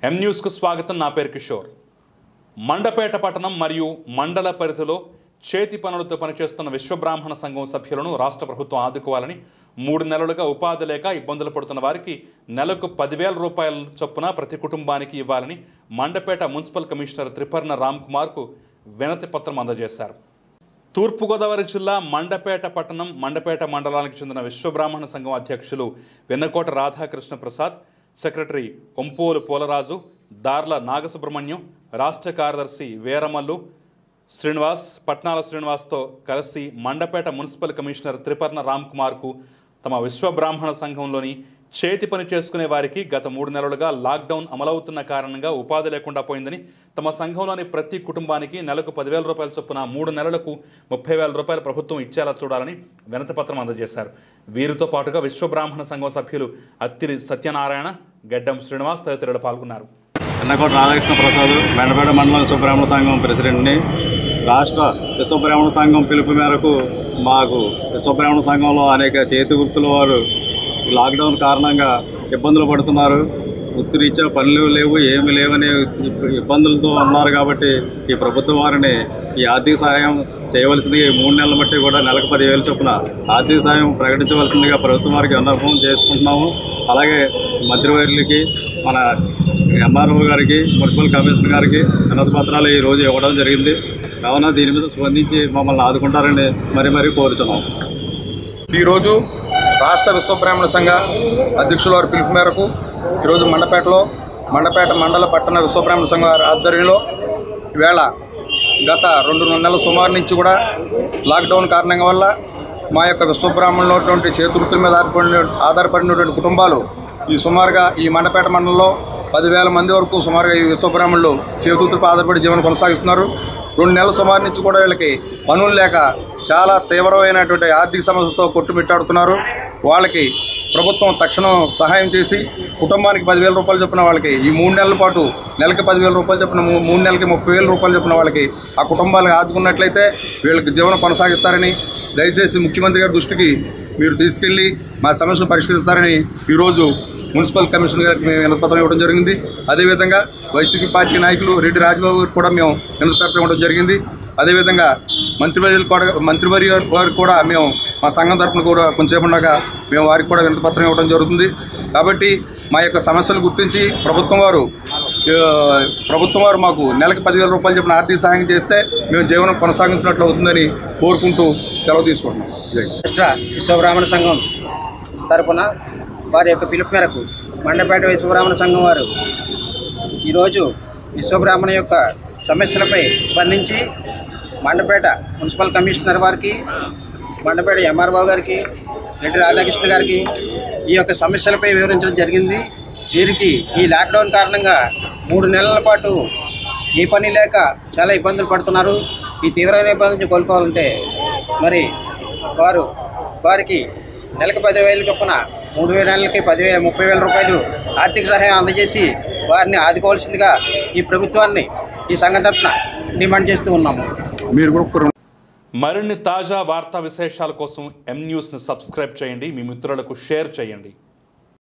ఎం న్యూస్కు స్వాగతం నా పేరు కిషోర్ మండపేట పట్టణం మరియు మండల పరిధిలో చేతి పనులతో పనిచేస్తున్న విశ్వబ్రాహ్మణ సంఘం సభ్యులను రాష్ట్ర ప్రభుత్వం ఆదుకోవాలని మూడు నెలలుగా ఉపాధి లేక ఇబ్బందులు పడుతున్న వారికి నెలకు పదివేల రూపాయల చొప్పున ప్రతి కుటుంబానికి ఇవ్వాలని మండపేట మున్సిపల్ కమిషనర్ త్రిపర్ణ రామ్ కుమార్కు వినతి పత్రం అందజేశారు తూర్పుగోదావరి జిల్లా మండపేట పట్టణం మండపేట మండలానికి చెందిన విశ్వబ్రాహ్మణ సంఘం అధ్యక్షులు వెన్నకోట రాధాకృష్ణ ప్రసాద్ సెక్రటరీ ఒంపోలు పోలరాజు దార్ల నాగసుబ్రహ్మణ్యం రాష్ట్ర కార్యదర్శి వీరమల్లు శ్రీనివాస్ పట్నాల శ్రీనివాస్తో కలిసి మండపేట మున్సిపల్ కమిషనర్ త్రిపర్ణ రామ్ కుమార్కు తమ విశ్వబ్రాహ్మణ సంఘంలోని చేతి పని చేసుకునే వారికి గత మూడు నెలలుగా లాక్డౌన్ అమలవుతున్న కారణంగా ఉపాధి లేకుండా పోయిందని తమ సంఘంలోని ప్రతి కుటుంబానికి నెలకు పదివేల రూపాయల చొప్పున మూడు నెలలకు ముప్పై వేల రూపాయల ప్రభుత్వం ఇచ్చేలా చూడాలని వినతిపత్రం అందజేశారు వీరితో పాటుగా విశ్వబ్రాహ్మణ సంఘం సభ్యులు అత్తిరి సత్యనారాయణ గడ్డం శ్రీనివాస్ తదితరులు పాల్గొన్నారు ఎన్నకోట రాధాకృష్ణ ప్రసాద్ మెండపేట మండలం విశ్వబ్రాహ్మణ సంఘం ప్రెసిడెంట్ని రాష్ట్ర విశ్వబ్రాహ్మణ సంఘం పిలుపు మేరకు మాకు విశ్వబ్రాహ్మణ సంఘంలో అనేక చేతి వృత్తుల వారు ఈ లాక్డౌన్ కారణంగా ఇబ్బందులు పడుతున్నారు వృత్తిరీత్యా పనులు లేవు ఏమి లేవని ఇబ్- ఇబ్బందులతో ఉన్నారు కాబట్టి ఈ ప్రభుత్వం వారిని ఈ ఆర్థిక సహాయం చేయవలసిందిగా ఈ మూడు నెలల బట్టి కూడా నెలకు పదివేలు చొప్పున ఆర్థిక సహాయం ప్రకటించవలసిందిగా ప్రభుత్వం వారికి విన్నపం చేసుకుంటున్నాము అలాగే మంత్రివర్యులకి మన ఎంఆర్ఓ గారికి మున్సిపల్ కమిషనర్ గారికి వినతి పత్రాలు ఈ రోజు ఇవ్వడం జరిగింది కావున దీని మీద స్పందించి మమ్మల్ని ఆదుకుంటారని మరీ మరీ కోరుచున్నాం ఈరోజు రాష్ట్ర విశ్వబ్రాహ్మణ సంఘ అధ్యక్షుల వారి పిలుపు మేరకు ఈరోజు మండపేటలో మండపేట మండల పట్టణ విశ్వబ్రాహ్మణ సంఘం వారి ఆధ్వర్యంలో ఈవేళ గత రెండు నెలల సుమారు నుంచి కూడా లాక్డౌన్ కారణంగా వల్ల మా యొక్క విశ్వబ్రాహ్మణులు ఉన్నటువంటి చేతివృత్తుల మీద ఆధారపడిన ఆధారపడినటువంటి కుటుంబాలు ఈ సుమారుగా ఈ మండపేట మండలంలో పదివేల మంది వరకు సుమారుగా ఈ విశ్వబ్రాహ్మణులు చేతివృత్తులపై ఆధారపడి జీవనం కొనసాగిస్తున్నారు రెండు నెలల సుమారు నుంచి కూడా వీళ్ళకి పనులు లేక చాలా తీవ్రమైనటువంటి ఆర్థిక సమస్యలతో కొట్టుమిట్టాడుతున్నారు వాళ్ళకి ప్రభుత్వం తక్షణం సహాయం చేసి కుటుంబానికి పదివేల రూపాయలు చొప్పున వాళ్ళకి ఈ మూడు నెలల పాటు నెలకి పదివేల రూపాయలు చొప్పున మూ- మూడు నెలలకి ముప్పై వేల రూపాయలు చొప్పున వాళ్ళకి ఆ కుటుంబాలకు ఆదుకున్నట్లయితే వీళ్ళకి జీవనం కొనసాగిస్తారని దయచేసి ముఖ్యమంత్రి గారి దృష్టికి మీరు తీసుకెళ్లి మా సమస్యను పరిష్కరిస్తారని ఈరోజు మున్సిపల్ కమిషనర్ గారికి మేము వినతిపత్రం ఇవ్వడం జరిగింది అదేవిధంగా వైసీపీ పార్టీ నాయకులు రెడ్డి రాజబాబు గారికి కూడా మేము వినతిపత్రం ఇవ్వడం జరిగింది అదేవిధంగా మంత్రివర్యులు కూడా మంత్రివర్య వారికి కూడా మేము మా సంఘం తరఫున కూడా కొంచెంసేపుండగా మేము వారికి కూడా వినతిపత్రం ఇవ్వడం జరుగుతుంది కాబట్టి మా యొక్క సమస్యలు గుర్తించి ప్రభుత్వం వారు ఆ, ప్రభుత్వం వారు మాకు నెలకు పదివేల రూపాయలు చెప్పిన ఆర్థిక సహాయం చేస్తే మేము జీవనం కొనసాగించినట్లు అవుతుందని కోరుకుంటూ సెలవు తీసుకుంటున్నాం జై హింద్. రాష్ట్ర విశ్వబ్రాహ్మణ సంఘం తరపున వారి యొక్క పిలుపు మేరకు మండపేట విశ్వబ్రాహ్మణ సంఘం వారు ఈరోజు విశ్వబ్రాహ్మణ యొక్క సమస్యలపై స్పందించి మండపేట మున్సిపల్ కమిషనర్ వారికి మండపేట ఎంఆర్ఓ గారికి రెడ్డి రాధాకృష్ణ గారికి ఈ యొక్క సమస్యలపై వివరించడం జరిగింది వీరికి ఈ లాక్డౌన్ కారణంగా మూడు నెలల పాటు ఏ పని లేక చాలా ఇబ్బందులు పడుతున్నారు ఈ తీవ్రమైన ఇబ్బంది నుంచి కోలుకోవాలంటే మరి వారు వారికి నెలకు పదివేల చొప్పున మూడు వేల నెలలకి పదివేల ముప్పై వేల రూపాయలు ఆర్థిక సహాయం అందజేసి వారిని ఆదుకోవాల్సిందిగా ఈ ప్రభుత్వాన్ని ఈ సంఘ తరఫున డిమాండ్ చేస్తూ ఉన్నాము మీరు కూడా ఒక్క మరిన్ని తాజా వార్తా విశేషాల కోసం ఎం న్యూస్ని సబ్స్క్రైబ్ చేయండి మీ మిత్రులకు షేర్ చేయండి